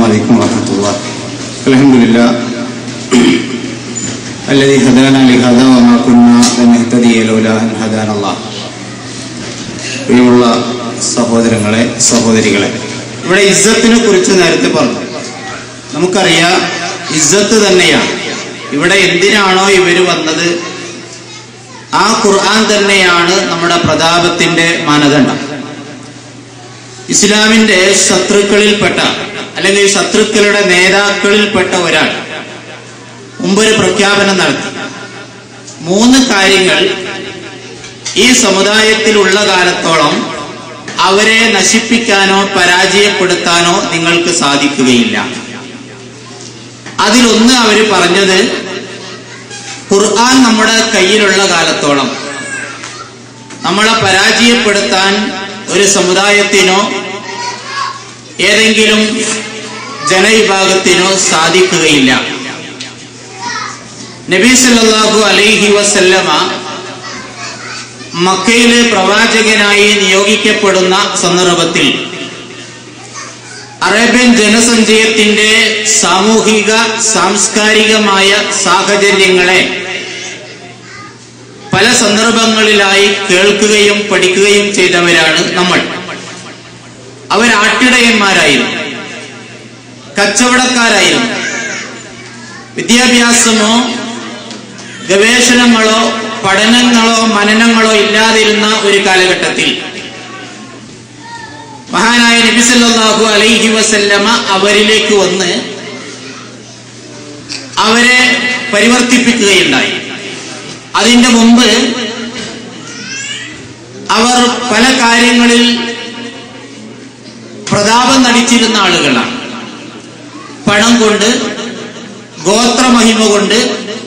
عليكم ورحمة الله الحمد لله الذي هدانا لهذا وما كنا لنهتدي لولا أن هدانا الله പ്രിയമുള്ള സഹോദരങ്ങളെ സഹോദരികളെ ഇവിടെ ഇസ്സത്തിനെ കുറിച്ച് നേരത്തെ പറഞ്ഞു നമുക്കറിയാം ഇസ്സത്ത് തന്നെയാണ് ഇവിടെ എന്തിനാണോ ഇവർ വന്നത് ആ ഖുർആൻ തന്നെയാണ് നമ്മുടെ പ്രതാപത്തിന്റെ മാനദണ്ഡം ഇസ്ലാമിന്റെ ശത്രുക്കളിൽപ്പെട്ട അല്ലെങ്കിൽ ശത്രുക്കളുടെ നേതാക്കളിൽപ്പെട്ട ഒരാൾ മുമ്പൊരു പ്രഖ്യാപനം നടത്തി മൂന്ന് കാര്യങ്ങൾ ഈ സമുദായത്തിലുള്ള കാലത്തോളം അവരെ നശിപ്പിക്കാനോ പരാജയപ്പെടുത്താനോ നിങ്ങൾക്ക് സാധിക്കുകയില്ല അതിലൊന്ന് അവർ പറഞ്ഞത് ഖുർആൻ നമ്മുടെ കയ്യിലുള്ള കാലത്തോളം നമ്മളെ പരാജയപ്പെടുത്താൻ ഒരു സമുദായത്തിനോ ഏതെങ്കിലും ജനവിഭാഗത്തിനോ സാധിക്കുകയില്ല നബി സല്ലല്ലാഹു അലൈഹി വസല്ലമ മക്കയിലെ പ്രവാചകനായി നിയോഗിക്കപ്പെടുന്ന സന്ദർഭത്തിൽ അറേബ്യൻ ജനസഞ്ചയത്തിന്റെ സാമൂഹിക സാംസ്കാരികമായ സാഹചര്യങ്ങളെ പല സന്ദർഭങ്ങളിലായി കേൾക്കുകയും പഠിക്കുകയും ചെയ്തവരാണ് നമ്മൾ അവരാട്ടിടയന്മാരായിരുന്നു കച്ചവടക്കാരായിരുന്നു വിദ്യാഭ്യാസമോ ഗവേഷണങ്ങളോ പഠനങ്ങളോ മനനങ്ങളോ ഇല്ലാതിരുന്ന ഒരു കാലഘട്ടത്തിൽ മഹാനായ നബിസല്ലാഹു അലൈഹി വസല്ലമ അവരിലേക്ക് വന്ന് അവരെ പരിവർത്തിപ്പിക്കുകയുണ്ടായി അതിന്റെ മുമ്പ് അവർ പല കാര്യങ്ങളിൽ പ്രതാപം നടിച്ചിരുന്ന ആളുകളാണ് പണം കൊണ്ട് ഗോത്രമഹിമ കൊണ്ട്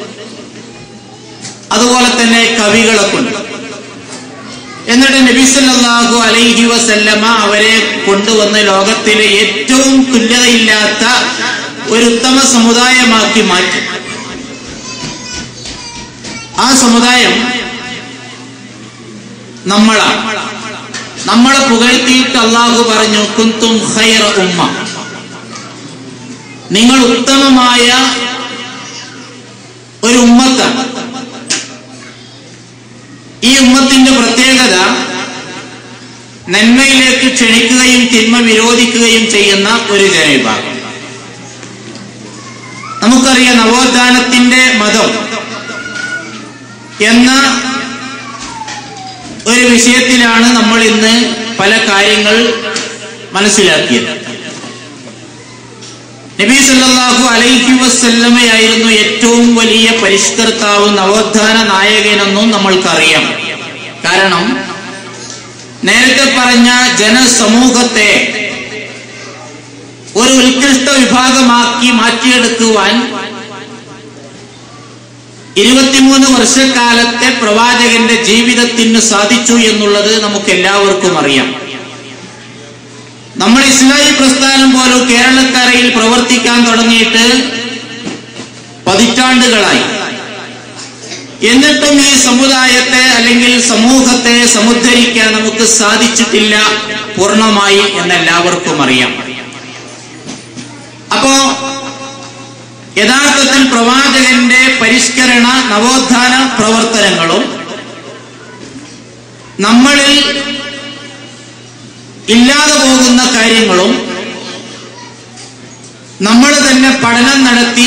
അതുപോലെ തന്നെ കവികളെ കൊണ്ട് എന്നിട്ട് നബിസല്ലാഹു അലൈഹി വസല്ലമ അവരെ കൊണ്ടുവന്ന് ലോകത്തിലെ ഏറ്റവും തുല്യതയില്ലാത്ത ഒരു ഉത്തമ സമുദായമാക്കി മാറ്റി ആ സമുദായം നമ്മളാണ് നമ്മളെ പുകഴ്ത്തിയിട്ട് അള്ളാഹു പറഞ്ഞു കുന്തും ഖൈറ ഉമ്മ നിങ്ങൾ ഉത്തമമായ ഒരു ഉമ്മത്താണ് ഈ ഉമ്മത്തിന്റെ പ്രത്യേകത നന്മയിലേക്ക് ക്ഷണിക്കുകയും തിന്മ വിരോധിക്കുകയും ചെയ്യുന്ന ഒരു ജനവിഭാഗം നമുക്കറിയാം നവോത്ഥാനത്തിന്റെ മതം എന്ന ഒരു വിഷയത്തിലാണ് നമ്മൾ ഇന്ന് പല കാര്യങ്ങൾ മനസ്സിലാക്കിയത് നബി സല്ലല്ലാഹു അലൈഹി വസല്ലമയായിരുന്നു ഏറ്റവും വലിയ പരിഷ്കർത്താവ് നവോത്ഥാന നായകനെന്നും നമ്മൾക്കറിയാം കാരണം നേരത്തെ പറഞ്ഞ ജനസമൂഹത്തെ ഒരു ഉത്കൃഷ്ട വിഭാഗമാക്കി മാറ്റിയെടുക്കുവാൻ ഇരുപത്തിമൂന്ന് വർഷക്കാലത്തെ പ്രവാചകന്റെ ജീവിതത്തിന് സാധിച്ചു എന്നുള്ളത് നമുക്ക് എല്ലാവർക്കും അറിയാം നമ്മൾ ഇസ്ലാഹി പ്രസ്ഥാനം പോലും കേരളക്കരയിൽ പ്രവർത്തിക്കാൻ തുടങ്ങിയിട്ട് പതിറ്റാണ്ടുകളായി എന്നിട്ടും ഈ സമുദായത്തെ അല്ലെങ്കിൽ സമൂഹത്തെ സമുദ്ധരിക്കാൻ നമുക്ക് സാധിച്ചിട്ടില്ല പൂർണ്ണമായി എന്നെല്ലാവർക്കും അറിയാം അപ്പോ യഥാർത്ഥത്തിൽ പ്രവാചകന്റെ പരിഷ്കരണ നവോത്ഥാന പ്രവർത്തനങ്ങളും നമ്മളിൽ ഇല്ലാതെ പോകുന്ന കാര്യങ്ങളും നമ്മൾ തന്നെ പഠനം നടത്തി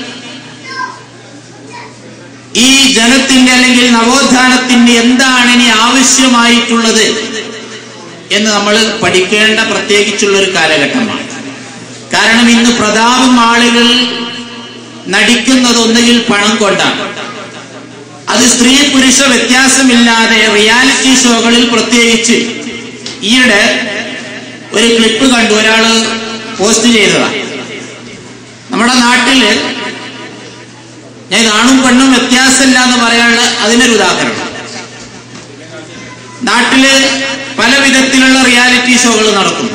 ഈ ജനത്തിന്റെ അല്ലെങ്കിൽ നവോത്ഥാനത്തിന്റെ എന്താണ് ഇനി ആവശ്യമായിട്ടുള്ളത് എന്ന് നമ്മൾ പഠിക്കേണ്ട പ്രത്യേകിച്ചുള്ള ഒരു കാലഘട്ടമാണ് കാരണം ഇന്ന് പ്രതാപം ആളുകൾ നടിക്കുന്നത് ഒന്നുകിൽ പണം കൊണ്ടാണ് അത് സ്ത്രീ പുരുഷ വ്യത്യാസമില്ലാതെ റിയാലിറ്റി ഷോകളിൽ പ്രത്യേകിച്ച് ഈയിടെ ഒരു ക്ലിപ്പ് കണ്ടു ഒരാള് പോസ്റ്റ് ചെയ്തതാണ് നമ്മുടെ നാട്ടില് ഞാൻ ആണും പെണ്ണും വ്യത്യാസമില്ല എന്ന് പറയാനുള്ള അതിനൊരു ഉദാഹരണം നാട്ടില് പല വിധത്തിലുള്ള റിയാലിറ്റി ഷോകൾ നടക്കുന്നു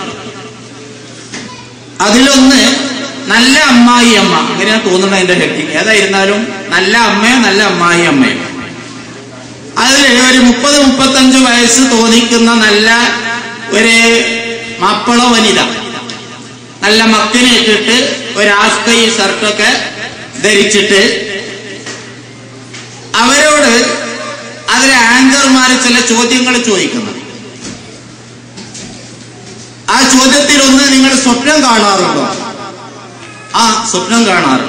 അതിലൊന്ന് നല്ല അമ്മായി അമ്മ അങ്ങനെയാണ് തോന്നുന്നത് അതിന്റെ ഹെഡിങ് ഏതായിരുന്നാലും നല്ല അമ്മയോ നല്ല അമ്മായി അമ്മയോ അതിൽ ഒരു മുപ്പത് മുപ്പത്തഞ്ച് വയസ്സ് തോന്നിക്കുന്ന നല്ല ഒരു മാപ്പിള വനിത നല്ല മക്കിനെ ഇട്ടിട്ട് ഒരു ഹാഫ് കൈ ഷർട്ടൊക്കെ ധരിച്ചിട്ട് അവരോട് അതിലെ ആങ്കർമാർ ചില ചോദ്യങ്ങൾ ചോദിക്കുന്നു ആ ചോദ്യത്തിൽ ഒന്ന് നിങ്ങൾ സ്വപ്നം കാണാറുണ്ടോ ആ സ്വപ്നം കാണാറുണ്ട്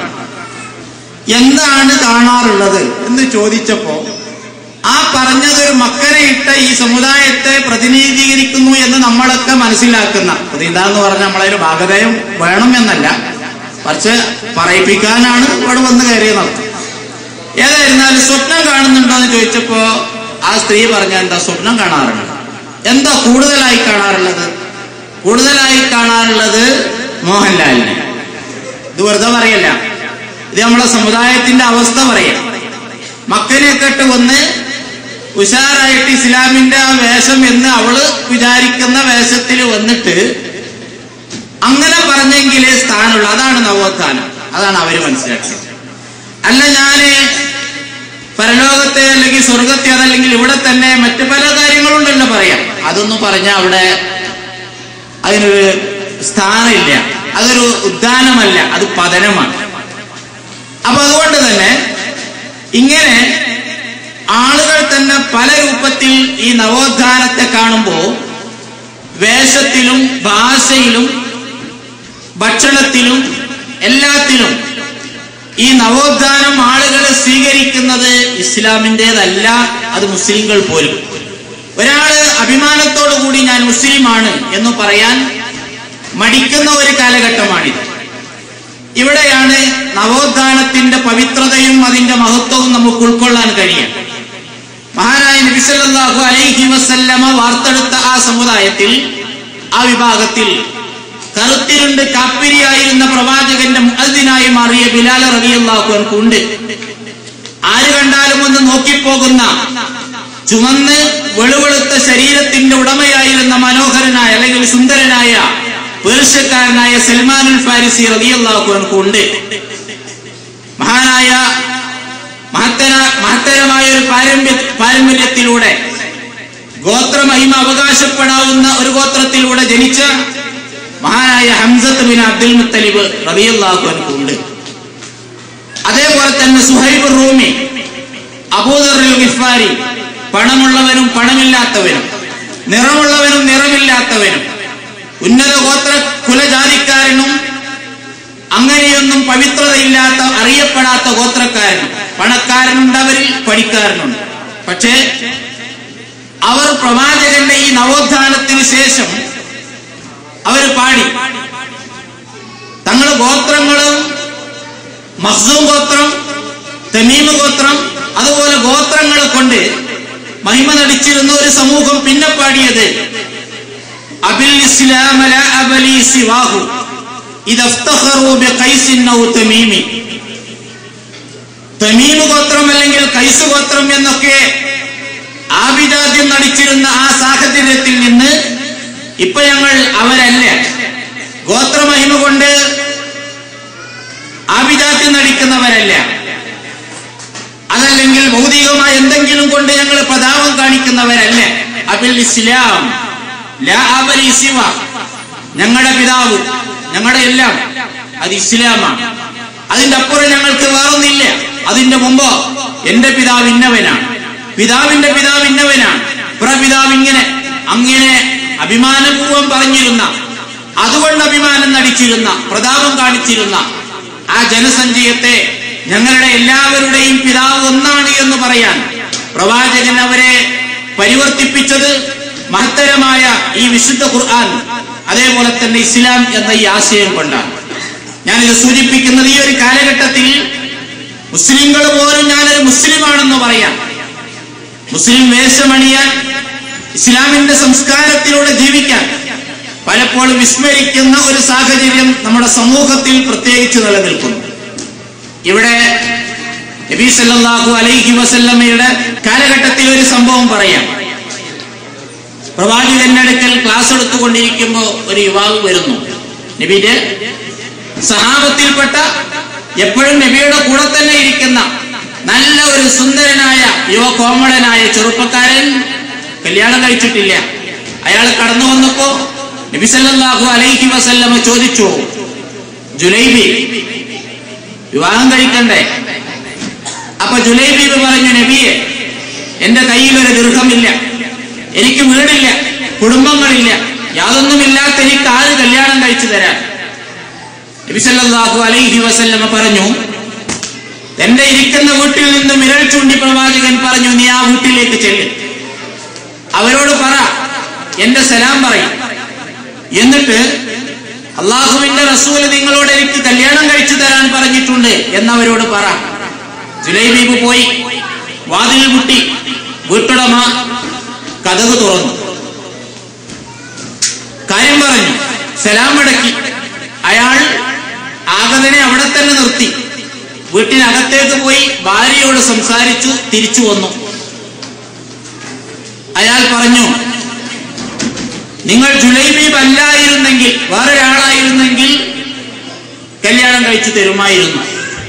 എന്താണ് കാണാറുള്ളത് എന്ന് ചോദിച്ചപ്പോ ആ പറഞ്ഞത് ഒരു മക്കനെ ഇട്ട ഈ സമുദായത്തെ പ്രതിനിധീകരിക്കുന്നു എന്ന് നമ്മളൊക്കെ മനസ്സിലാക്കുന്ന അത് ഇതാന്ന് പറഞ്ഞ നമ്മളതിന് ഭാഗതയം വേണം എന്നല്ല പക്ഷെ പറയിപ്പിക്കാനാണ് ഇവിടെ വന്ന് കയറിയത് നടത്തും ഏതായിരുന്നാലും സ്വപ്നം കാണുന്നുണ്ടോ എന്ന് ചോദിച്ചപ്പോ ആ സ്ത്രീ പറഞ്ഞ എന്താ സ്വപ്നം കാണാറുണ്ട് എന്താ കൂടുതലായി കാണാറുള്ളത് കൂടുതലായി കാണാറുള്ളത് മോഹൻലാലിനെ ഇത് വെറുതെ പറയല്ല ഇത് നമ്മളെ സമുദായത്തിന്റെ അവസ്ഥ പറയാം മക്കനെ കെട്ട് വന്ന് ഉഷാറായിട്ട് ഇസ്ലാമിന്റെ ആ വേഷം എന്ന് അവള് വിചാരിക്കുന്ന വേഷത്തിൽ വന്നിട്ട് അങ്ങനെ പറഞ്ഞെങ്കിലേ സ്ഥാനമുള്ളൂ അതാണ് നവോത്ഥാനം അതാണ് അവര് മനസ്സിലാക്കിയത് അല്ല ഞാന് പരലോകത്തെ അല്ലെങ്കിൽ സ്വർഗത്തെ അതല്ലെങ്കിൽ ഇവിടെ തന്നെ മറ്റു പല കാര്യങ്ങളുണ്ടല്ലോ പറയാം അതൊന്നും പറഞ്ഞ അവിടെ അതിനൊരു സ്ഥാനമില്ല അതൊരു ഉദ്യാനമല്ല അത് പതനമാണ് അപ്പൊ അതുകൊണ്ട് തന്നെ ഇങ്ങനെ ആളുകൾ തന്നെ പല രൂപത്തിൽ ഈ നവോത്ഥാനത്തെ കാണുമ്പോൾ വേഷത്തിലും ഭാഷയിലും ഭക്ഷണത്തിലും എല്ലാത്തിലും ഈ നവോത്ഥാനം ആളുകൾ സ്വീകരിക്കുന്നത് ഇസ്ലാമിൻ്റെതല്ല അത് മുസ്ലിങ്ങൾ പോലും ഒരാള് അഭിമാനത്തോടു കൂടി ഞാൻ മുസ്ലിമാണ് എന്ന് പറയാൻ മടിക്കുന്ന ഒരു കാലഘട്ടമാണിത് ഇവിടെയാണ് നവോത്ഥാനത്തിന്റെ പവിത്രതയും അതിന്റെ മഹത്വവും നമുക്ക് ഉൾക്കൊള്ളാൻ കഴിയും മഹാനായ നബിസല്ലാഹു അലൈഹി വസല്ലമ വാർത്തെടുത്ത ആ സമുദായത്തിൽ ആ വിഭാഗത്തിൽ കറുത്തിരുണ്ട് കാപ്പിരിയായിരുന്ന പ്രവാചകന്റെ മുഅദ്ദിനായി മാറിയ ബിലാൽ റളിയല്ലാഹു അൻഹു ഉണ്ട് ആര് കണ്ടാലും ഒന്ന് നോക്കിപ്പോകുന്ന ചുമന്ന് വെളുവെളുത്ത ശരീരത്തിന്റെ ഉടമയായിരുന്ന മനോഹരനായ അല്ലെങ്കിൽ സുന്ദരനായ പേർഷ്യക്കാരനായ സൽമാനുൽ ഫാരിസി റളിയല്ലാഹു അൻഹു ഉണ്ട് മഹാനായ മഹത്തര മഹത്തരമായ ഒരു പാരമ്പര്യ പാരമ്പര്യത്തിലൂടെ ഗോത്രമഹിമ അവകാശപ്പെടാവുന്ന ഒരു ഗോത്രത്തിലൂടെ ജനിച്ച മഹാനായ ഹംസത്ത് ബിൻ അബ്ദുൽ മുത്തലിബ് റളിയല്ലാഹു അൻഹു ഉണ്ട് അതേപോലെ തന്നെ സുഹൈബ് റൂമി അബൂദറുൽ ഗിഫാരി പണമുള്ളവനും പണമില്ലാത്തവനും നിറമുള്ളവനും നിറമില്ലാത്തവനും ഉന്നത ഗോത്ര കുലജാതിക്കാരനും അങ്ങനെയൊന്നും പവിത്രതയില്ലാത്ത അറിയപ്പെടാത്ത ഗോത്രക്കാരനും പണക്കാരനുണ്ട് അവരിൽ പണിക്കാരനുണ്ട് പക്ഷേ അവർ പ്രവാചകന്റെ ഈ നവോത്ഥാനത്തിന് ശേഷം അവർ പാടി തങ്ങൾ ഗോത്രങ്ങളും മഹ്സൂം ഗോത്രം തമീമ് ഗോത്രം അതുപോലെ ഗോത്രങ്ങളെ കൊണ്ട് മഹിമ നടിച്ചിരുന്ന ഒരു സമൂഹം പിന്നെ പാടിയത് അബിൽ ഇസ്ലാമ ലാ അബലി സിവാഹു ഇദഫ്തഖറു ബിഖൈസിൻ ഔ തമീമി തമീമ് ഗോത്രം അല്ലെങ്കിൽ കൈസ് ഗോത്രം എന്നൊക്കെ ആഭിജാത്യം നടിച്ചിരുന്ന ആ സാഹചര്യത്തിൽ നിന്ന് ഇപ്പൊ ഞങ്ങൾ അവരല്ല ഗോത്രമഹിമ കൊണ്ട് ആഭിജാത്യം നടിക്കുന്നവരല്ല അതല്ലെങ്കിൽ ഭൗതികമായ എന്തെങ്കിലും കൊണ്ട് ഞങ്ങൾ പ്രതാപം കാണിക്കുന്നവരല്ല അബിൽ ഇസ്ലാം ലാ അബലി സിവ ഞങ്ങളുടെ പിതാവ് ഞങ്ങളുടെ എല്ലാം അത് ഇസ്ലാമാണ് അതിന്റെ അപ്പുറം ഞങ്ങൾക്ക് വേറൊന്നില്ല അതിന്റെ മുമ്പ് എന്റെ പിതാവ് ഇന്നവനാണ് പിതാവിന്റെ പിതാവ് ഇന്നവനാണ് പ്രപിതാവ് ഇങ്ങനെ അങ്ങനെ അഭിമാനപൂർവം പറഞ്ഞിരുന്ന അതുകൊണ്ട് അഭിമാനം നടിച്ചിരുന്ന പ്രതാപം കാണിച്ചിരുന്ന ആ ജനസഞ്ചയത്തെ ഞങ്ങളുടെ എല്ലാവരുടെയും പിതാവ് ഒന്നാണ് എന്ന് പറയാൻ പ്രവാചകൻ അവരെ പരിവർത്തിപ്പിച്ചത് മഹത്തരമായ ഈ വിശുദ്ധ ഖുർആൻ അതേപോലെ തന്നെ ഇസ്ലാം എന്ന ഈ ആശയം കൊണ്ടാണ് ഞാനിത് സൂചിപ്പിക്കുന്നത് ഈ ഒരു കാലഘട്ടത്തിൽ മുസ്ലിങ്ങൾ പോലും ഞാനൊരു മുസ്ലിമാണെന്ന് പറയാം മുസ്ലിം വേഷമണിയാൻ ഇസ്ലാമിന്റെ സംസ്കാരത്തിലൂടെ ജീവിക്കാൻ പലപ്പോഴും വിസ്മരിക്കുന്ന ഒരു സാഹചര്യം നമ്മുടെ സമൂഹത്തിൽ പ്രത്യേകിച്ച് നിലനിൽക്കുന്നു ഇവിടെ നബി സല്ലല്ലാഹു അലൈഹി വസല്ലമയുടെ കാലഘട്ടത്തിൽ ഒരു സംഭവം പറയാം പ്രവാചകന്റെ അടുക്കൽ ക്ലാസ് എടുത്തുകൊണ്ടിരിക്കുമ്പോ ഒരു യുവാവ് വരുന്നു നബിയുടെ സഹാബത്തിൽപ്പെട്ട എപ്പോഴും നബിയുടെ കൂടെ തന്നെ ഇരിക്കുന്ന നല്ല ഒരു സുന്ദരനായ യുവ കോമളനായ ചെറുപ്പക്കാരൻ കല്യാണം കഴിച്ചിട്ടില്ല അയാൾ കടന്നു വന്നപ്പോ നബിസല്ലാഹു അലൈഹി വസല്ലമ ചോദിച്ചു ജുലൈബി വിവാഹം കഴിക്കണ്ടേ അപ്പൊ ജുലൈബീബ് പറഞ്ഞു നബിയെ എന്റെ കയ്യിൽ ഒരു ദീർഘമില്ല എനിക്ക് വീടില്ല കുടുംബങ്ങളില്ല യാതൊന്നുമില്ലാത്ത എനിക്ക് ആര് കല്യാണം കഴിച്ചു തരാൻ നബിസല്ലാഹു അലൈഹി വസല്ലമ പറഞ്ഞു എന്റെ ഇരിക്കുന്ന വീട്ടിൽ നിന്ന് വിരൽ ചൂണ്ടി പ്രവാചകൻ പറഞ്ഞു നീ ആ വീട്ടിലേക്ക് ചെല്ല് അവരോട് പറ എന്റെ സലാം പറയും എന്നിട്ട് അള്ളാഹുവിന്റെ റസൂല് നിങ്ങളോട് എനിക്ക് കല്യാണം കഴിച്ചു തരാൻ പറഞ്ഞിട്ടുണ്ട് എന്നവരോട് പറ ജുലൈബീബ് പോയി വാതിൽ മുട്ടി വീട്ടുടമ കഥക് തുറന്നു കാര്യം പറഞ്ഞു സലാം മടക്കി അയാൾ ആഗതനെ അവിടെ തന്നെ നിർത്തി വീട്ടിനകത്തേക്ക് പോയി ഭാര്യയോട് സംസാരിച്ചു തിരിച്ചു വന്നു അയാൾ പറഞ്ഞു നിങ്ങൾ ജുലൈബീബ് അല്ലായിരുന്നെങ്കിൽ വേറൊരാളായിരുന്നെങ്കിൽ കല്യാണം കഴിച്ചു തരുമായിരുന്നു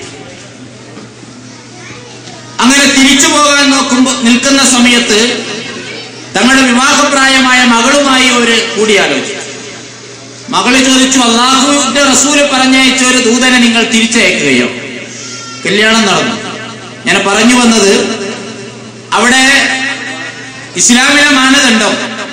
അങ്ങനെ തിരിച്ചു പോകാൻ നോക്കുമ്പോൾ നിൽക്കുന്ന സമയത്ത് തങ്ങളുടെ വിവാഹപ്രായമായ മകളുമായി ഒരു കൂടിയാലോചിച്ചു മകള് ചോദിച്ചു അള്ളാഹുവിന്റെ റസൂല് പറഞ്ഞയച്ച ഒരു ദൂതനെ നിങ്ങൾ തിരിച്ചയക്കുകയോ കല്യാണം നടന്നു ഞാൻ പറഞ്ഞു വന്നത് അവിടെ ഇസ്ലാമിലെ മാനദണ്ഡം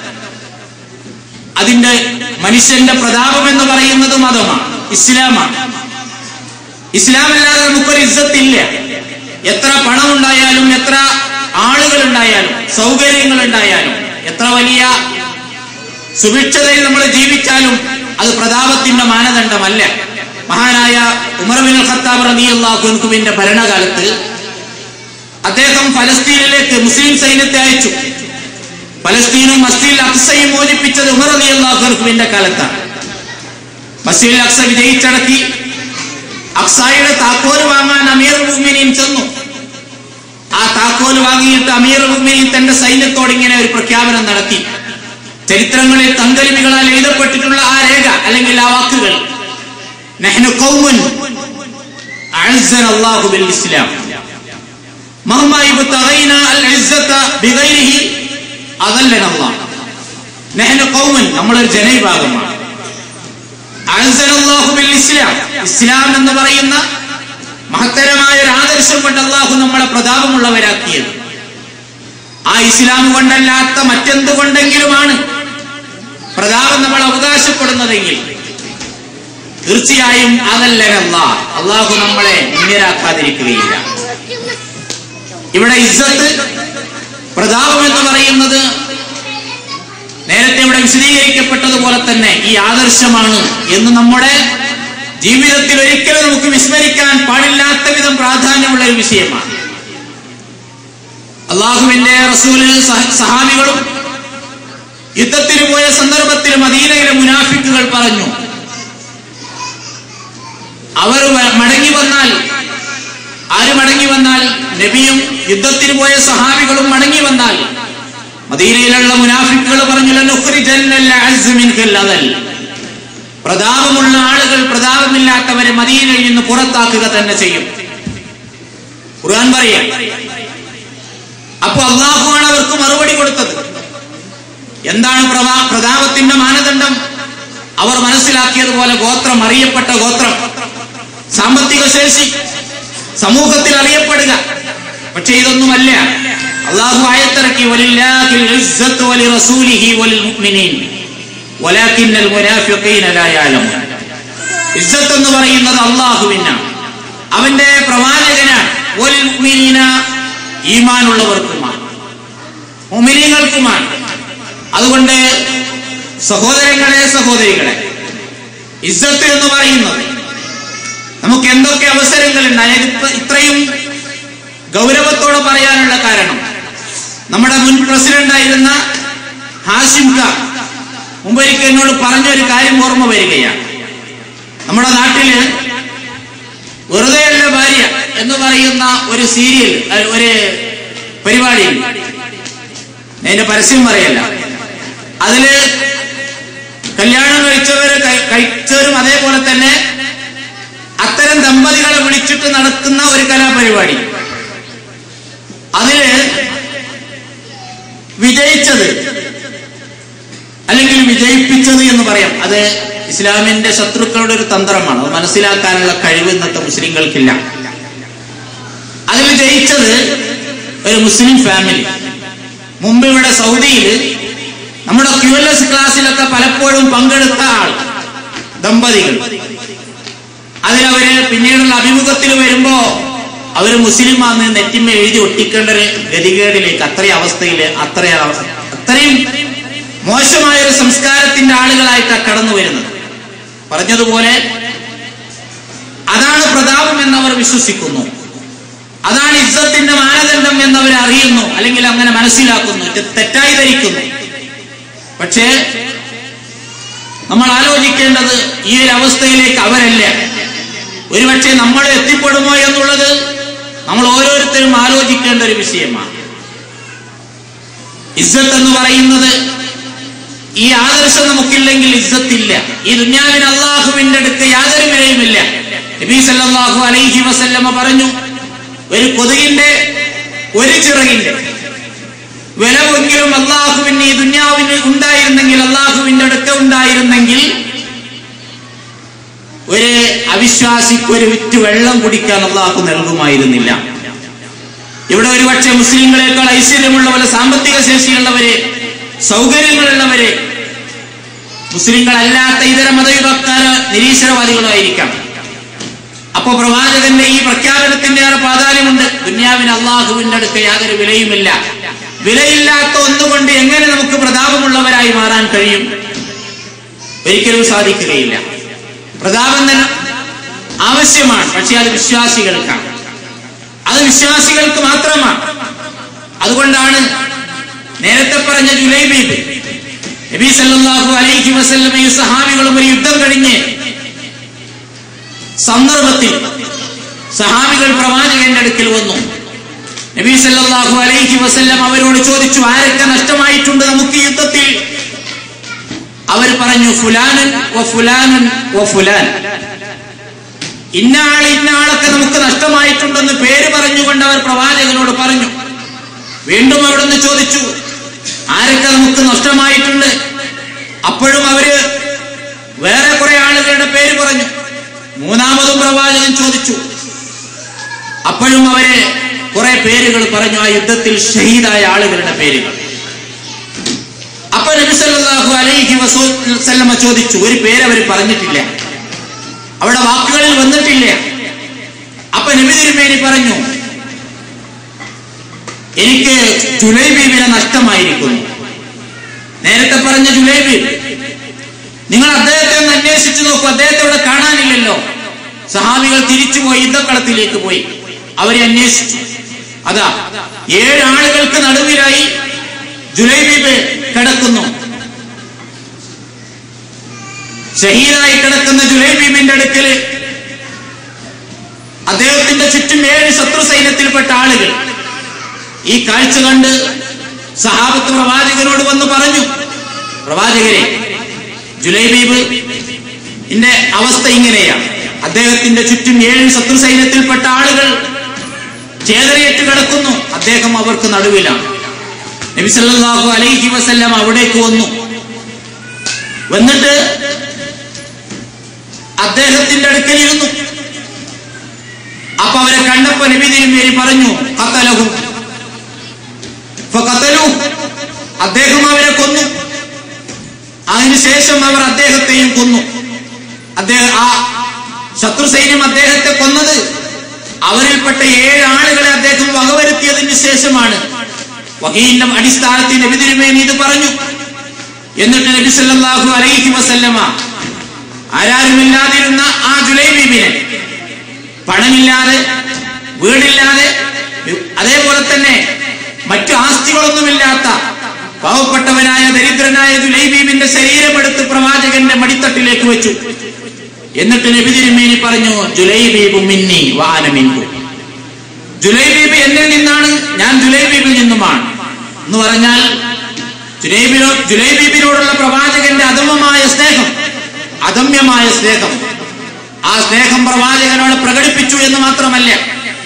അതിന്റെ മനുഷ്യന്റെ പ്രതാപം എന്ന് പറയുന്നത് മതമാണ് ഇസ്ലാമാണ് ഇസ്ലാമല്ലാതെ നമുക്കൊരു ഇസ്സത്തില്ല എത്ര പണം ഉണ്ടായാലും എത്ര ആളുകൾ ഉണ്ടായാലും സൗകര്യങ്ങൾ ഉണ്ടായാലും എത്ര വലിയ സുഭിക്ഷതയിൽ നമ്മൾ ജീവിച്ചാലും അത് പ്രതാപത്തിന്റെ മാനദണ്ഡമല്ല മഹാനായ ഉമർബിൻ ഖത്താബ് റബിഅള്ളാഹുവിന്റെ ഭരണകാലത്ത് അദ്ദേഹം ഫലസ്തീനിലേക്ക് മുസ്ലിം സൈന്യത്തെ അയച്ചു ഫലസ്തീനും മസ്ജിദ് അക്സയും മോചിപ്പിച്ചത് ഉമർ അലി അള്ളാഹുവിന്റെ കാലത്താണ് മസ്ജിദ് അക്സ വിജയിച്ചടക്കി അക്സായുടെ താക്കോല് വാങ്ങാൻ അമീർ മുഹ്മിനീൻ ചെന്നു ആ താക്കോല് വാങ്ങിയിട്ട് അമീർ മുഹ്മിനീൻ തന്റെ സൈന്യത്തോട് ഇങ്ങനെ ഒരു പ്രഖ്യാപനം നടത്തി ചരിത്രങ്ങളിൽ തങ്കലിമികളാൽ എഴുതപ്പെട്ടിട്ടുള്ള ആ രേഖ അല്ലെങ്കിൽ ആ വാക്കുകൾ നഹ്നു ഖൗമുൻ അഅസ്സന അല്ലാഹു ബിൽ ഇസ്ലാം മഹ്മാ ഇബ്തഗൈന അൽ ഇസ്സത ബിഗൈരിഹി അദല്ലന അല്ലാഹ് നഹ്നു ഖൗമുൻ നമ്മളൊരു ജനവിഭാഗമാണ് അഅസ്സന അല്ലാഹു ബിൽ ഇസ്ലാം ഇസ്ലാം എന്ന് പറയുന്ന മഹത്തരമായ ഒരു ആദർശം കൊണ്ട് അള്ളാഹു നമ്മളെ പ്രതാപമുള്ളവരാക്കിയത് ആ ഇസ്ലാം കൊണ്ടല്ലാത്ത മറ്റെന്തുകൊണ്ടെങ്കിലുമാണ് പ്രതാപം നമ്മൾ അവകാശപ്പെടുന്നതെങ്കിൽ തീർച്ചയായും അതല്ലനല്ല അള്ളാഹു നമ്മളെ മുന്നിലാക്കാതിരിക്കുകയില്ല ഇവിടെ ഇസ്സത്ത് പ്രതാപം എന്ന് പറയുന്നത് നേരത്തെ ഇവിടെ വിശദീകരിക്കപ്പെട്ടതുപോലെ തന്നെ ഈ ആദർശമാണ് എന്ന് നമ്മുടെ ജീവിതത്തിൽ ഒരിക്കലും നമുക്ക് വിസ്മരിക്കാൻ പാടില്ലാത്ത വിധം പ്രാധാന്യമുള്ള ഒരു വിഷയമാണ് അള്ളാഹുവിന്റെ റസൂല് സഹ- സഹാബികളും യുദ്ധത്തിന് പോയ സന്ദർഭത്തിൽ മദീനയിലെ മുനാഫിക്കുകൾ പറഞ്ഞു അവർ വ- മടങ്ങി വന്നാൽ ആര് മടങ്ങി വന്നാൽ നബിയും യുദ്ധത്തിന് പോയ സഹാബികളും മടങ്ങി വന്നാൽ മദീനയിലുള്ള മുനാഫിക്കുകൾ പറഞ്ഞു "ലനുഖ്രിജന്നൽ അഅസ്സ മിൻകൽ അദൽ." പ്രതാപമുള്ള ആളുകൾ പ്രതാപമില്ലാത്തവരെ മദീനയിൽ നിന്ന് പുറത്താക്കുക തന്നെ ചെയ്യും ഖുർആൻ പറയാം അപ്പൊ അള്ളാഹുവാണ് അവർക്ക് മറുപടി കൊടുത്തത് എന്താണ് പ്രവാ പ്രതാപത്തിന്റെ മാനദണ്ഡം അവർ മനസ്സിലാക്കിയതുപോലെ ഗോത്രം അറിയപ്പെട്ട ഗോത്രം സാമ്പത്തിക ശേഷി സമൂഹത്തിൽ അറിയപ്പെടുക പക്ഷെ ഇതൊന്നുമല്ല അള്ളാഹു ആയത്തിറക്കി വലില്ലാഹിൽ ഇസ്സത്തു വലി റസൂലിഹി വലിൽ മുഅ്മിനീൻ വലാകിന്നൽ മുനാഫിഖീന ലാ യഅലമൂൻ ഇസ്സത്ത് എന്ന് പറയുന്നത് അള്ളാഹുവിനാണ് അവന്റെ പ്രവാചകനാണ് വലിൽ മുഅ്മിനീന ഈമാനുള്ളവർക്കുമാണ് മുഅ്മിനീങ്ങൾക്കുമാണ് അതുകൊണ്ട് സഹോദരങ്ങളെ സഹോദരികളെ ഇസ്സത്ത് എന്ന് പറയുന്നത് നമുക്ക് എന്തൊക്കെ അവസരങ്ങളുണ്ട് അതായത് ഇത്ര- ഇത്രയും ഗൗരവത്തോടെ പറയാനുള്ള കാരണം നമ്മുടെ മുൻ പ്രസിഡന്റ് ആയിരുന്ന ഹാഷിം ഖാൻ മുമ്പൊരിക്കൽ എന്നോട് പറഞ്ഞൊരു കാര്യം ഓർമ്മ വരികയാണ് നമ്മുടെ നാട്ടില് വെറുതെയല്ല ഭാര്യ എന്ന് പറയുന്ന ഒരു സീരിയൽ അഹ് ഒരു പരിപാടി അതിന്റെ പരസ്യം പറയല്ല അതില് കല്യാണം കഴിച്ചവര് കഴി- കഴിച്ചവരും അതേപോലെ തന്നെ അത്തരം ദമ്പതികളെ വിളിച്ചിട്ട് നടക്കുന്ന ഒരു കലാപരിപാടി അതില് വിജയിച്ചത് അല്ലെങ്കിൽ വിജയിപ്പിച്ചത് എന്ന് പറയാം അത് ഇസ്ലാമിന്റെ ശത്രുക്കളുടെ ഒരു തന്ത്രമാണ് അത് മനസ്സിലാക്കാനുള്ള കഴിവ് ഇന്നത്തെ മുസ്ലിങ്ങൾക്കില്ല അതിൽ ജയിച്ചത് ഒരു മുസ്ലിം ഫാമിലി മുമ്പ് ഇവിടെ സൗദിയിൽ നമ്മുടെ ക്യു എൽ എസ് ക്ലാസ്സിലൊക്കെ പലപ്പോഴും പങ്കെടുത്ത ആൾ ദമ്പതികൾ അതിലവര് പിന്നീടുള്ള അഭിമുഖത്തിൽ വരുമ്പോ അവര് മുസ്ലിം ആണെന്ന് നെറ്റിമ എഴുതി ഒട്ടിക്കേണ്ട ഒരു ഗതികേടിലേക്ക് അത്രയും അവസ്ഥയില് അത്രയും അവസ്ഥ അത്രയും മോശമായ ഒരു സംസ്കാരത്തിന്റെ ആളുകളായിട്ടാണ് കടന്നു വരുന്നത് പറഞ്ഞതുപോലെ അതാണ് പ്രതാപം എന്നവർ വിശ്വസിക്കുന്നു അതാണ് ഇസ്സത്തിന്റെ മാനദണ്ഡം എന്നവർ അറിയുന്നു അല്ലെങ്കിൽ അങ്ങനെ മനസ്സിലാക്കുന്നു ഇത് തെറ്റായി ധരിക്കുന്നു പക്ഷേ നമ്മൾ ആലോചിക്കേണ്ടത് ഈ ഒരു അവസ്ഥയിലേക്ക് അവരല്ല ഒരുപക്ഷെ നമ്മൾ എത്തിപ്പെടുമോ എന്നുള്ളത് നമ്മൾ ഓരോരുത്തരും ആലോചിക്കേണ്ട ഒരു വിഷയമാണ് ഇസ്സത്ത് എന്ന് പറയുന്നത് ഈ ആദർശം നമുക്കില്ലെങ്കിൽ ഇസ്സത്തില്ല ഈ ദുന്യാവിന് അള്ളാഹുവിന്റെ അടുത്ത് യാതൊരു വിലയുമില്ല നബീ സല്ലല്ലാഹു അലൈഹി വസല്ലമ പറഞ്ഞു ഒരു കൊതുകിന്റെ ഒരു ചിറകിന്റെ വിലവെങ്കിലും അള്ളാഹുവിന് ഈ ദുന്യാവിന് ഉണ്ടായിരുന്നെങ്കിൽ അള്ളാഹുവിന്റെ അടുത്ത് ഉണ്ടായിരുന്നെങ്കിൽ ഒരു അവിശ്വാസിക്ക് ഒരു വിറ്റ് വെള്ളം കുടിക്കാൻ അള്ളാഹു നൽകുമായിരുന്നില്ല ഇവിടെ ഒരുപക്ഷെ മുസ്ലിങ്ങളെക്കാൾ ഐശ്വര്യമുള്ളവരെ സാമ്പത്തിക ശേഷിയുള്ളവര് സൗകര്യങ്ങളുള്ളവര് മുസ്ലിങ്ങളല്ലാത്ത ഇതര മതവിഭക്താര നിരീശ്വരവാദികളായിരിക്കാം അപ്പൊ പ്രവാചകന്റെ ഈ പ്രഖ്യാപനത്തിന്റെ ഏറെ പ്രാധാന്യമുണ്ട് ദുന്യാവിന് അള്ളാഹുവിന്റെ അടുത്ത് യാതൊരു വിലയുമില്ല വിലയില്ലാത്ത ഒന്നുകൊണ്ട് എങ്ങനെ നമുക്ക് പ്രതാപമുള്ളവരായി മാറാൻ കഴിയും ഒരിക്കലും സാധിക്കുകയില്ല പ്രതാപം തന്നെ ആവശ്യമാണ് പക്ഷെ അത് വിശ്വാസികൾക്കാണ് അത് വിശ്വാസികൾക്ക് മാത്രമാണ് അതുകൊണ്ടാണ് നേരത്തെ പറഞ്ഞ ജുലൈബീബ് നബി സല്ലല്ലാഹു അലൈഹി വസല്ലമയും സഹാബികളും ഒരു യുദ്ധം കഴിഞ്ഞ് സന്ദർഭത്തിൽ സഹാബികൾ പ്രവാചകന്റെ അടുക്കൽ വന്നു നബി സല്ലല്ലാഹു അലൈഹി വസല്ലം അവരോട് ചോദിച്ചു ആരൊക്കെ നഷ്ടമായിട്ടുണ്ട് നമുക്ക് ഈ യുദ്ധത്തിൽ അവർ പറഞ്ഞു ഫുലാനൻ വ ഫുലാനൻ വ ഫുലാൻ ഇന്ന ആൾ ഇന്ന ആളൊക്കെ നമുക്ക് നഷ്ടമായിട്ടുണ്ടെന്ന് പേര് പറഞ്ഞുകൊണ്ട് അവർ പ്രവാചകനോട് പറഞ്ഞു വീണ്ടും അവിടുന്ന് ചോദിച്ചു ആരൊക്കെ നമുക്ക് നഷ്ടമായിട്ടുണ്ട് അപ്പോഴും അവര് വേറെ കുറെ ആളുകളുടെ പേര് പറഞ്ഞു മൂന്നാമതും പ്രവാചകൻ ചോദിച്ചു അപ്പോഴും അവര് കുറെ പേരുകൾ പറഞ്ഞു ആ യുദ്ധത്തിൽ ഷഹീദായ ആളുകളുടെ പേരുകൾ അപ്പൊ നബി സല്ലല്ലാഹു അലൈഹി വസല്ലമ ചോദിച്ചു ഒരു പേര് അവർ പറഞ്ഞിട്ടില്ല അവിടെ വാക്കുകളിൽ വന്നിട്ടില്ല അപ്പൊ നബി തിരുമേനി പറഞ്ഞു എനിക്ക് ജുലൈബീബിനെ നഷ്ടമായിരിക്കുന്നു നേരത്തെ പറഞ്ഞ ജുലൈബീബ് നിങ്ങൾ അദ്ദേഹത്തെ ഒന്ന് അന്വേഷിച്ചു നോക്കൂ അദ്ദേഹത്തെ ഇവിടെ കാണാനില്ലല്ലോ സഹാബികൾ തിരിച്ചുപോയി യുദ്ധക്കളത്തിലേക്ക് പോയി അവരെ അന്വേഷിച്ചു അതാ ഏഴ് ആളുകൾക്ക് നടുവിലായി ജുലൈബീബ് കിടക്കുന്നു ഷഹീദായി കിടക്കുന്ന ജുലൈബീബിന്റെ അടുക്കല് അദ്ദേഹത്തിന്റെ ചുറ്റും ഏഴ് ശത്രു സൈന്യത്തിൽപ്പെട്ട ആളുകൾ ഈ കാഴ്ച കണ്ട് സഹാബത്ത് പ്രവാചകനോട് വന്ന് പറഞ്ഞു പ്രവാചകരെ ജുലൈബീബ് ഇന്റെ അവസ്ഥ ഇങ്ങനെയാണ് അദ്ദേഹത്തിന്റെ ചുറ്റും ഏഴ് ശത്രു സൈന്യത്തിൽപ്പെട്ട ആളുകൾ ചേതനയേറ്റ് കിടക്കുന്നു അദ്ദേഹം അവർക്ക് നടുവിലാണ് നബി സല്ലല്ലാഹു അലൈഹി വസല്ലം അവിടേക്ക് വന്നു വന്നിട്ട് അദ്ദേഹത്തിന്റെ അടുക്കൽ ഇരുന്നു അപ്പൊ അവരെ കണ്ടപ്പോ നബി തിരുമേനി പറഞ്ഞു കത്തലഹു ഫഖതലു അദ്ദേഹം അവരെ കൊന്നു അതിനുശേഷം അവർ അദ്ദേഹത്തെയും കൊന്നു അദ്ദേഹം ആ ശത്രു സൈന്യം അദ്ദേഹത്തെ കൊന്നത് അവരിൽപ്പെട്ട ഏഴ് ആളുകളെ അദ്ദേഹം വകവരുത്തിയതിന് ശേഷമാണ് വകീന്റെ അടിസ്ഥാനത്തിൽ നബി തിരുമേനി ഇത് പറഞ്ഞു എന്നിട്ട് നബി സല്ലല്ലാഹു അലൈഹി വസല്ലമ ആരാരുമില്ലാതിരുന്ന ആ ജുലൈബീബിനെ പണമില്ലാതെ വീടില്ലാതെ അതേപോലെ തന്നെ മറ്റു ആസ്തികളൊന്നുമില്ലാത്ത പാവപ്പെട്ടവനായ ദരിദ്രനായ ജുലൈബീബിന്റെ ശരീരമെടുത്ത് പ്രവാചകന്റെ മടിത്തട്ടിലേക്ക് വെച്ചു എന്നിട്ട് നബി തിരുമേനി പറഞ്ഞു ജുലൈബീബു മിന്നി വാനമിൻകു ജുലൈബീബ് എന്നിൽ നിന്നാണ് ഞാൻ ജുലൈബീബിൽ നിന്നുമാണ് എന്ന് പറഞ്ഞാൽ ജുലൈബിനോ ജുലൈബീബിനോടുള്ള പ്രവാചകന്റെ അധമമായ സ്നേഹം അദമ്യമായ സ്നേഹം ആ സ്നേഹം പ്രവാചകനോട് പ്രകടിപ്പിച്ചു എന്ന് മാത്രമല്ല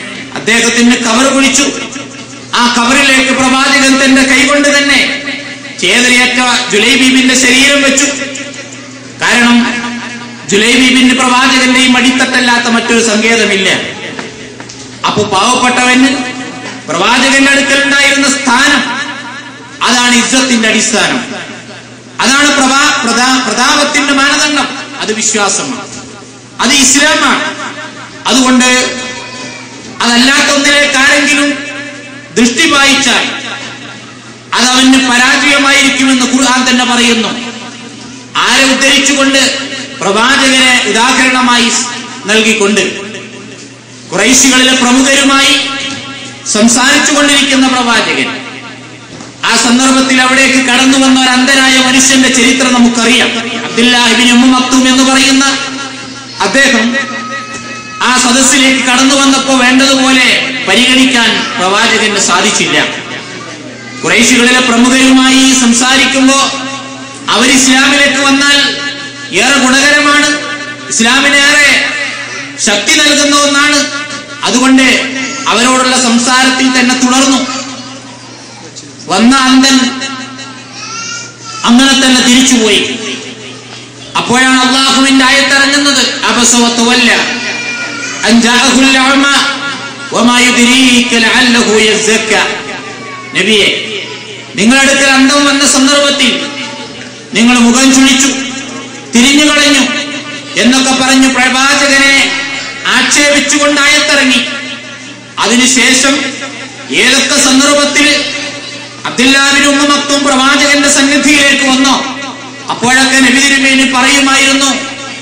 അദ്ദേഹത്തിന് കവർ കുഴിച്ചു ആ കവറിലേക്ക് പ്രവാചകൻ തന്റെ കൈകൊണ്ട് തന്നെ ചേതനയേറ്റ ജുലൈബീബിന്റെ ശരീരം വെച്ചു കാരണം ജുലൈബീബിന്റെ പ്രവാചകന്റെയും അടിത്തട്ടല്ലാത്ത മറ്റൊരു സങ്കേതമില്ല അപ്പൊ പാവപ്പെട്ടവന് പ്രവാചകന്റെ അടുക്കൽ ഉണ്ടായിരുന്ന സ്ഥാനം അതാണ് ഇജ്ജത്തിന്റെ അടിസ്ഥാനം അതാണ് പ്രഭാ പ്രതാ പ്രതാപത്തിന്റെ മാനദണ്ഡം അത് വിശ്വാസമാണ് അത് ഇസ്ലാമാണ് അതുകൊണ്ട് അതല്ലാത്ത ഒന്നിലേക്ക് ആരെങ്കിലും ദൃഷ്ടി പായിച്ചാൽ അത് അവന് പരാജയമായിരിക്കുമെന്ന് ഖുർആൻ തന്നെ പറയുന്നു ആരെ ഉദ്ധരിച്ചുകൊണ്ട് പ്രവാചകനെ ഉദാഹരണമായി നൽകിക്കൊണ്ട് കുറൈശികളിലെ പ്രമുഖരുമായി സംസാരിച്ചു കൊണ്ടിരിക്കുന്ന പ്രവാചകൻ ആ സന്ദർഭത്തിൽ അവിടേക്ക് കടന്നു വന്ന ഒരു അന്ധനായ മനുഷ്യന്റെ ചരിത്രം നമുക്കറിയാം അബ്ദുല്ലാഹിബിൻ ഉമ്മ മക്തൂം എന്ന് പറയുന്ന അദ്ദേഹം ആ സദസ്സിലേക്ക് കടന്നു വന്നപ്പോ വേണ്ടതുപോലെ പരിഗണിക്കാൻ പ്രവാചകന് സാധിച്ചില്ല കുറേശികളിലെ പ്രമുഖരുമായി സംസാരിക്കുമ്പോ അവർ ഇസ്ലാമിലേക്ക് വന്നാൽ ഏറെ ഗുണകരമാണ് ഇസ്ലാമിനേറെ ശക്തി നൽകുന്ന ഒന്നാണ് അതുകൊണ്ട് അവരോടുള്ള സംസാരത്തിൽ തന്നെ തുടർന്നു വന്ന അന്തൻ അങ്ങനെ തന്നെ തിരിച്ചുപോയി അപ്പോഴാണ് അള്ളാഹുവിന്റെ ആയത്തിറങ്ങുന്നത് അബസവത്തുവല്ല അഞ്ചാഹുൽ അഅമ വമാ യുദ്രീക ലഅല്ലഹു യസ്സക്ക നബിയെ നിങ്ങളടുക്കൽ അന്തം വന്ന സന്ദർഭത്തിൽ നിങ്ങൾ മുഖം ചുളിച്ചു തിരിഞ്ഞു കളഞ്ഞു എന്നൊക്കെ പറഞ്ഞു പ്രവാചകനെ ആക്ഷേപിച്ചുകൊണ്ട് ആയത്തിറങ്ങി അതിനുശേഷം ഏതൊക്കെ സന്ദർഭത്തിൽ അബ്ദുല്ലാബിൻ ഉമ്മമക്തും പ്രവാചകന്റെ സന്നിധിയിലേക്ക് വന്നോ അപ്പോഴൊക്കെ നബി തിരുമേനി പറയുമായിരുന്നു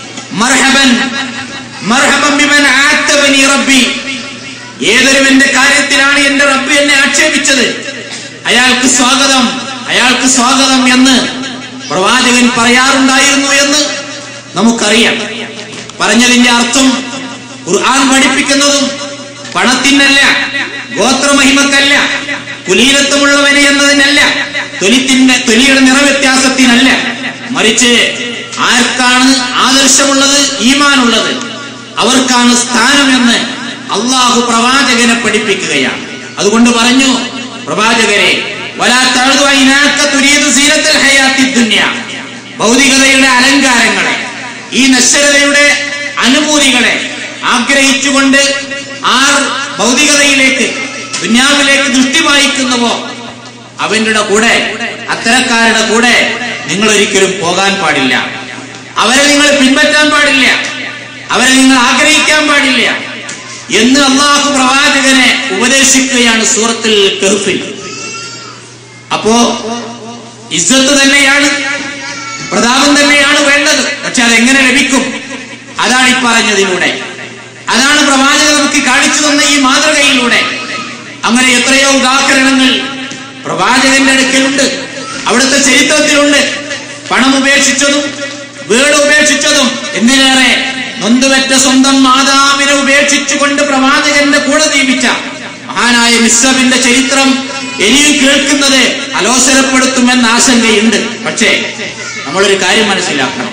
മർഹബൻ മർഹബൻ ബിമൻ ആത്തബനി റബ്ബി ഏതൊരുവന്റെ കാര്യത്തിലാണ് എന്റെ റബ്ബ് എന്നെ ആക്ഷേപിച്ചത് അയാൾക്ക് സ്വാഗതം അയാൾക്ക് സ്വാഗതം എന്ന് പ്രവാചകൻ പറയാറുണ്ടായിരുന്നു എന്ന് നമുക്കറിയാം പറഞ്ഞതിന്റെ അർത്ഥം ഖുർആൻ പഠിപ്പിക്കുന്നതും പണത്തിനല്ല ഗോത്രമഹിമക്കല്ല കുലീലത്വമുള്ളവന് എന്നതിനല്ല തൊലിത്തിന്റെ തൊലിയുടെ നിറവ്യത്യാസത്തിനല്ല മറിച്ച് ആർക്കാണ് ആദർശമുള്ളത് ഈമാനുള്ളത് അവർക്കാണ് സ്ഥാനമെന്ന് അള്ളാഹു പ്രവാചകനെ പഠിപ്പിക്കുകയാണ് അതുകൊണ്ട് പറഞ്ഞു പ്രവാചകരെ വലാ തഴുതു അയിനാക്ക തുരീതു സീനത്തൽ ഹയാത്തി ദുന്യ ഭൗതികതയുടെ അലങ്കാരങ്ങളെ ഈ നശ്വരതയുടെ അനുഭൂതികളെ ആഗ്രഹിച്ചുകൊണ്ട് ആർ ഭൗതികതയിലേക്ക് ദുന്യാവിലേക്ക് ദൃഷ്ടി വായിക്കുന്നുവോ അവന്റെ കൂടെ അത്തരക്കാരുടെ കൂടെ നിങ്ങൾ ഒരിക്കലും പോകാൻ പാടില്ല അവരെ നിങ്ങൾ പിൻപറ്റാൻ പാടില്ല അവരെ നിങ്ങൾ ആഗ്രഹിക്കാൻ പാടില്ല എന്ന് അള്ളാഹു പ്രവാചകനെ ഉപദേശിക്കുകയാണ് സൂറത്തിൽ കെഹ്ഫിൽ അപ്പോ ഇസ്സത്ത് തന്നെയാണ് പ്രതാപം തന്നെയാണ് വേണ്ടത് പക്ഷെ അതെങ്ങനെ ലഭിക്കും അതാണ് ഈ പറഞ്ഞതിലൂടെ അതാണ് പ്രവാചകൻ നമുക്ക് കാണിച്ചു തന്ന ഈ മാതൃകയിലൂടെ അങ്ങനെ എത്രയോ ഉദാഹരണങ്ങൾ പ്രവാചകന്റെ അടുക്കലുണ്ട് അവിടുത്തെ ചരിത്രത്തിലുണ്ട് പണം ഉപേക്ഷിച്ചതും വീട് ഉപേക്ഷിച്ചതും എന്തിനേറെ നൊന്തുവറ്റ സ്വന്തം മാതാവിനെ ഉപേക്ഷിച്ചുകൊണ്ട് പ്രവാചകന്റെ കൂടെ ജീവിച്ച മഹാനായ മിസ്സബിന്റെ ചരിത്രം ഇനിയും കേൾക്കുന്നത് അലോസരപ്പെടുത്തുമെന്ന ആശങ്കയുണ്ട് പക്ഷേ നമ്മളൊരു കാര്യം മനസ്സിലാക്കണം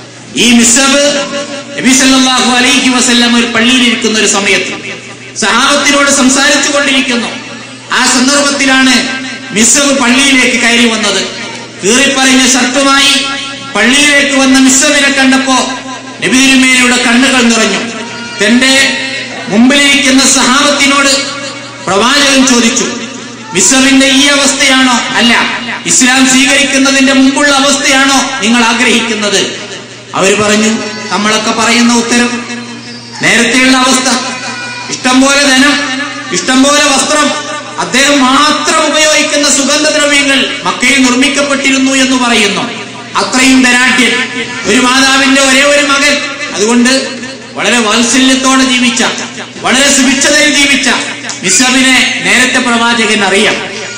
ഈ മിസ്സബ് നബി സല്ലല്ലാഹു അലൈഹി വസല്ലം ഒരു പള്ളിയിൽ ഇരിക്കുന്ന ഒരു സമയത്ത് സഹാബത്തിനോട് സംസാരിച്ചു കൊണ്ടിരിക്കുന്നു ആ സന്ദർഭത്തിലാണ് മിസ്സബ് പള്ളിയിലേക്ക് കയറി വന്നത് കീറിപ്പറഞ്ഞ ഷർട്ടുമായി പള്ളിയിലേക്ക് വന്ന മിസ്സബിനെ കണ്ടപ്പോ നബി തിരുമേനിയുടെ കണ്ണുകൾ നിറഞ്ഞു തന്റെ മുമ്പിലിരിക്കുന്ന സഹാബത്തിനോട് പ്രവാചകൻ ചോദിച്ചു മിസ്സബിന്റെ ഈ അവസ്ഥയാണോ അല്ല ഇസ്ലാം സ്വീകരിക്കുന്നതിന്റെ മുമ്പുള്ള അവസ്ഥയാണോ നിങ്ങൾ ആഗ്രഹിക്കുന്നത് അവർ പറഞ്ഞു നമ്മളൊക്കെ പറയുന്ന ഉത്തരം നേരത്തെയുള്ള അവസ്ഥ ഇഷ്ടംപോലെ ധനം ഇഷ്ടംപോലെ വസ്ത്രം അദ്ദേഹം മാത്രം ഉപയോഗിക്കുന്ന സുഗന്ധദ്രവ്യങ്ങൾ മക്കയിൽ നിർമ്മിക്കപ്പെട്ടിരുന്നു എന്ന് പറയുന്നു അത്രയും ധനാഢ്യൻ ഒരു മാതാവിന്റെ ഒരേ ഒരു മകൻ അതുകൊണ്ട് വളരെ വാത്സല്യത്തോടെ ജീവിച്ച വളരെ സുഭിക്ഷതയിൽ ജീവിച്ച മിസബിനെ നേരത്തെ പ്രവാചകൻ അറിയാം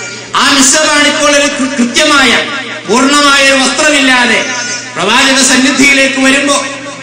ആ മിസബാണ് ഇപ്പോൾ ഒരു കൃ- കൃത്യമായ പൂർണ്ണമായ ഒരു വസ്ത്രമില്ലാതെ പ്രവാചക സന്നിധിയിലേക്ക് വരുമ്പോ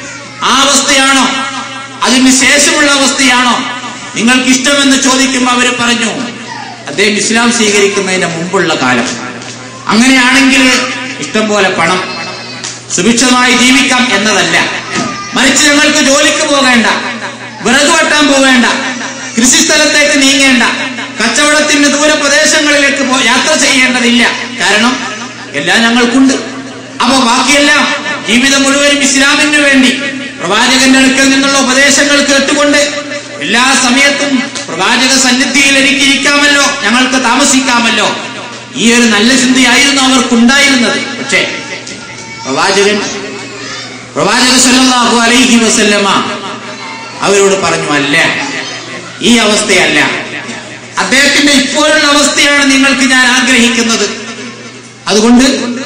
ആ അവസ്ഥയാണോ അതിന് ശേഷമുള്ള അവസ്ഥയാണോ നിങ്ങൾക്ക് ഇഷ്ടമെന്ന് ചോദിക്കുമ്പോൾ അവര് പറഞ്ഞു അദ്ദേഹം ഇസ്ലാം സ്വീകരിക്കുന്നതിന് മുമ്പുള്ള കാലം അങ്ങനെയാണെങ്കിൽ ഇഷ്ടം പോലെ പണം സുഭിക്ഷമായി ജീവിക്കാം എന്നതല്ല മറിച്ച് ഞങ്ങൾക്ക് ജോലിക്ക് പോകേണ്ട വിറക് വെട്ടാൻ പോകേണ്ട കൃഷിസ്ഥലത്തേക്ക് നീങ്ങേണ്ട കച്ചവടത്തിന് ദൂര പ്രദേശങ്ങളിലേക്ക് പോ യാത്ര ചെയ്യേണ്ടതില്ല കാരണം എല്ലാം ഞങ്ങൾക്കുണ്ട് അപ്പൊ ബാക്കിയെല്ലാം ജീവിതം മുഴുവനും ഇസ്ലാമിന് വേണ്ടി പ്രവാചകന്റെ അടുക്കൽ നിന്നുള്ള ഉപദേശങ്ങൾ കേട്ടുകൊണ്ട് എല്ലാ സമയത്തും പ്രവാചക സന്നിധിയിൽ എനിക്ക് ഇരിക്കാമല്ലോ ഞങ്ങൾക്ക് താമസിക്കാമല്ലോ ഈ ഒരു നല്ല ചിന്തയായിരുന്നു അവർക്കുണ്ടായിരുന്നത് പക്ഷേ പ്രവാചകൻ പ്രവാചക സല്ലല്ലാഹു അലൈഹി വസല്ലമ അവരോട് പറഞ്ഞു അല്ല ഈ അവസ്ഥയല്ല അദ്ദേഹത്തിന്റെ ഇപ്പോഴുള്ള അവസ്ഥയാണ് നിങ്ങൾക്ക് ഞാൻ ആഗ്രഹിക്കുന്നത് അതുകൊണ്ട്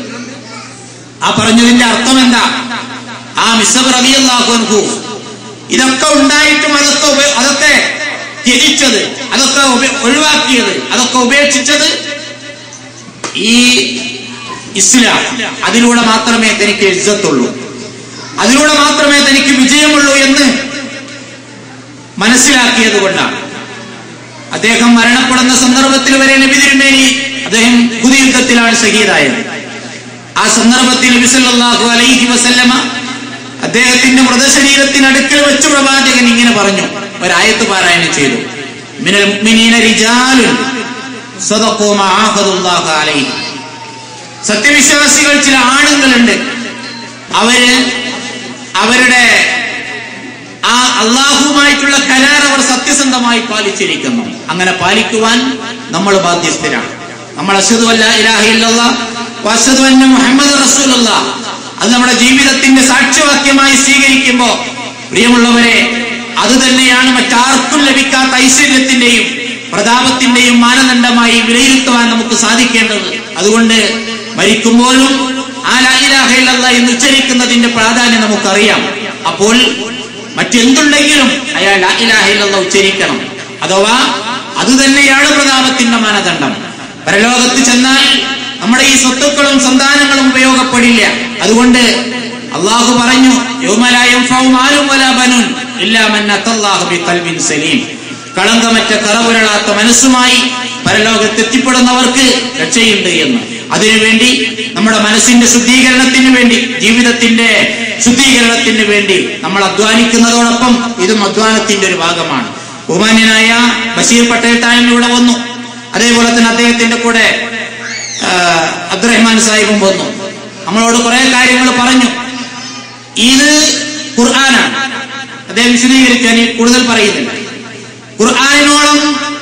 ആ പറഞ്ഞതിന്റെ അർത്ഥം എന്താ ആ മിസബ് റബിയല്ലാഹു അൻഹു ഇതൊക്കെ ഉണ്ടായിട്ടും അതൊക്കെ ഉപ- അതൊക്കെ ത്യജിച്ചത് അതൊക്കെ ഉപ- ഒഴിവാക്കിയത് അതൊക്കെ ഉപേക്ഷിച്ചത് ഈ ഇസ്ലാം അതിലൂടെ മാത്രമേ തനിക്ക് ഇജ്ജത്തുള്ളൂ അതിലൂടെ മാത്രമേ തനിക്ക് വിജയമുള്ളൂ എന്ന് മനസ്സിലാക്കിയത് കൊണ്ടാണ് അദ്ദേഹം മരണപ്പെടുന്ന സന്ദർഭത്തിൽ വരെ നബി തിരുമേനി അദ്ദേഹം കുതിയുദ്ധത്തിലാണ് ഷഹീദായത് ആ സന്ദർഭത്തിൽ നബി സല്ലല്ലാഹു അലൈഹി വസല്ലമ അദ്ദേഹത്തിന്റെ മൃതശരീരത്തിനടുക്കൽ വെച്ച് പ്രവാചകൻ ഇങ്ങനെ പറഞ്ഞു ഒരായത്ത് പാരായണം ചെയ്തു മിനൽ മുഅ്മിനീന റിജാലുൻ സദഖൂ മാ ആഹദുല്ലാഹ അലൈഹി സത്യവിശ്വാസികൾ ചില ആണുങ്ങളുണ്ട് അവര് അവരുടെ ആ അള്ളാഹുവുമായിട്ടുള്ള കരാർ അവർ സത്യസന്ധമായി പാലിച്ചിരിക്കുന്നു അങ്ങനെ പാലിക്കുവാൻ നമ്മൾ ബാധ്യസ്ഥരാണ് നമ്മൾ അഷദു അല്ല ഇലാഹില്ല വഷദു അന്ന മുഹമ്മദ് റസൂലുള്ള അത് നമ്മുടെ ജീവിതത്തിന്റെ സാക്ഷ്യവാക്യമായി സ്വീകരിക്കുമ്പോ പ്രിയമുള്ളവരെ അത് തന്നെയാണ് മറ്റാർക്കും ലഭിക്കാത്ത ഐശ്വര്യത്തിന്റെയും പ്രതാപത്തിന്റെയും മാനദണ്ഡമായി വിലയിരുത്തുവാൻ നമുക്ക് സാധിക്കേണ്ടത് അതുകൊണ്ട് മരിക്കുമ്പോഴും ആ ലായിലാഹയിലല്ല എന്ന് ഉച്ചരിക്കുന്നതിന്റെ പ്രാധാന്യം നമുക്കറിയാം അപ്പോൾ മറ്റെന്തുണ്ടെങ്കിലും അയാൾ ലായിലാഹയിലല്ല ഉച്ചരിക്കണം അഥവാ അത് തന്നെയാണ് പ്രതാപത്തിന്റെ മാനദണ്ഡം പരലോകത്ത് ചെന്നാൽ നമ്മുടെ ഈ സ്വത്തുക്കളും സന്താനങ്ങളും ഉപയോഗപ്പെടില്ല അതുകൊണ്ട് അള്ളാഹു പറഞ്ഞു യൗമലായം ഫൗമാലും വലാ ബനുൻ ഇല്ലാ മൻ അത്തല്ലാഹു ബിഖൽബിൻ സലീം കളങ്കമറ്റ കറപുരളാത്ത മനസ്സുമായി പരലോകത്ത് എത്തിപ്പെടുന്നവർക്ക് രക്ഷയുണ്ട് എന്ന് അതിനുവേണ്ടി നമ്മുടെ മനസ്സിന്റെ ശുദ്ധീകരണത്തിന് വേണ്ടി ജീവിതത്തിന്റെ ശുദ്ധീകരണത്തിന് വേണ്ടി നമ്മൾ അധ്വാനിക്കുന്നതോടൊപ്പം ഇതും അധ്വാനത്തിന്റെ ഒരു ഭാഗമാണ് ബഹുമാന്യനായ ബഷീർ പട്ടേൽ തായം ഇവിടെ വന്നു അതേപോലെ തന്നെ അദ്ദേഹത്തിന്റെ കൂടെ ആ, അബ്ദുറഹ്മാൻ സാഹിബും വന്നു നമ്മളോട് കുറെ കാര്യങ്ങൾ പറഞ്ഞു ഇത് ഖുർആനാണ് അദ്ദേഹം വിശദീകരിക്കാൻ കൂടുതൽ പറയുന്നില്ല ഖുർആാനിനോളം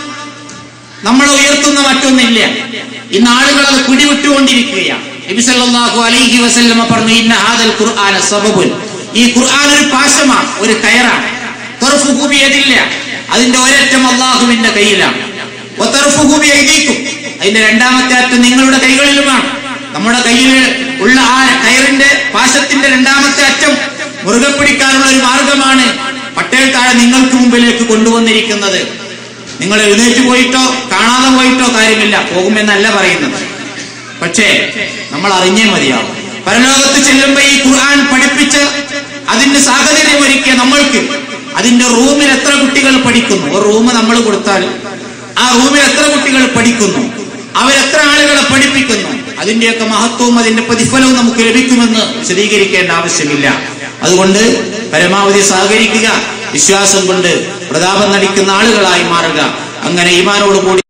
നമ്മൾ ഉയർത്തുന്ന മറ്റൊന്നില്ല ഇന്ന് ആളുകൾ അത് പിടിവിട്ടുകൊണ്ടിരിക്കുകയാണ് നബി സല്ലല്ലാഹു അലൈഹി വസല്ലമ പറഞ്ഞു ഇന്ന ഹാദൽ ഖുർആന സബബുൻ ഈ ഖുർആൻ ഒരു പാശമാണ് ഒരു കയറാണ് തർഫുഹു ബിയദില്ല അതിന്റെ ഒരറ്റം അള്ളാഹുവിന്റെ കയ്യിലാണ് വതർഫുഹു ബിയദീക്കും അതിന്റെ രണ്ടാമത്തെ അറ്റം നിങ്ങളുടെ കൈകളിലുമാണ് നമ്മുടെ കയ്യിൽ ഉള്ള ആ കയറിന്റെ പാശത്തിന്റെ രണ്ടാമത്തെ അറ്റം മുറുകെ പിടിക്കാനുള്ള ഒരു മാർഗമാണ് പട്ടേൽ താഴെ നിങ്ങൾക്ക് മുമ്പിലേക്ക് കൊണ്ടുവന്നിരിക്കുന്നത് നിങ്ങൾ എഴുന്നേറ്റ് പോയിട്ടോ കാണാതെ പോയിട്ടോ കാര്യമില്ല പോകുമെന്നല്ല പറയുന്നത് പക്ഷേ നമ്മൾ അറിഞ്ഞേ മതിയാവും പരലോകത്ത് ചെല്ലുമ്പോ ഈ ഖുർആൻ പഠിപ്പിച്ച് അതിന്റെ സാഹചര്യം ഒരുക്കിയ നമ്മൾക്ക് അതിന്റെ റൂമിൽ എത്ര കുട്ടികൾ പഠിക്കുന്നു ഒരു റൂം നമ്മൾ കൊടുത്താൽ ആ റൂമിൽ എത്ര കുട്ടികൾ പഠിക്കുന്നു അവരെത്ര ആളുകളെ പഠിപ്പിക്കുന്നു അതിന്റെയൊക്കെ മഹത്വവും അതിന്റെ പ്രതിഫലവും നമുക്ക് ലഭിക്കുമെന്ന് വിശദീകരിക്കേണ്ട ആവശ്യമില്ല അതുകൊണ്ട് പരമാവധി സഹകരിക്കുക വിശ്വാസം കൊണ്ട് പ്രതാപം നടിക്കുന്ന ആളുകളായി മാറുക അങ്ങനെ ഈമാനോടുകൂടി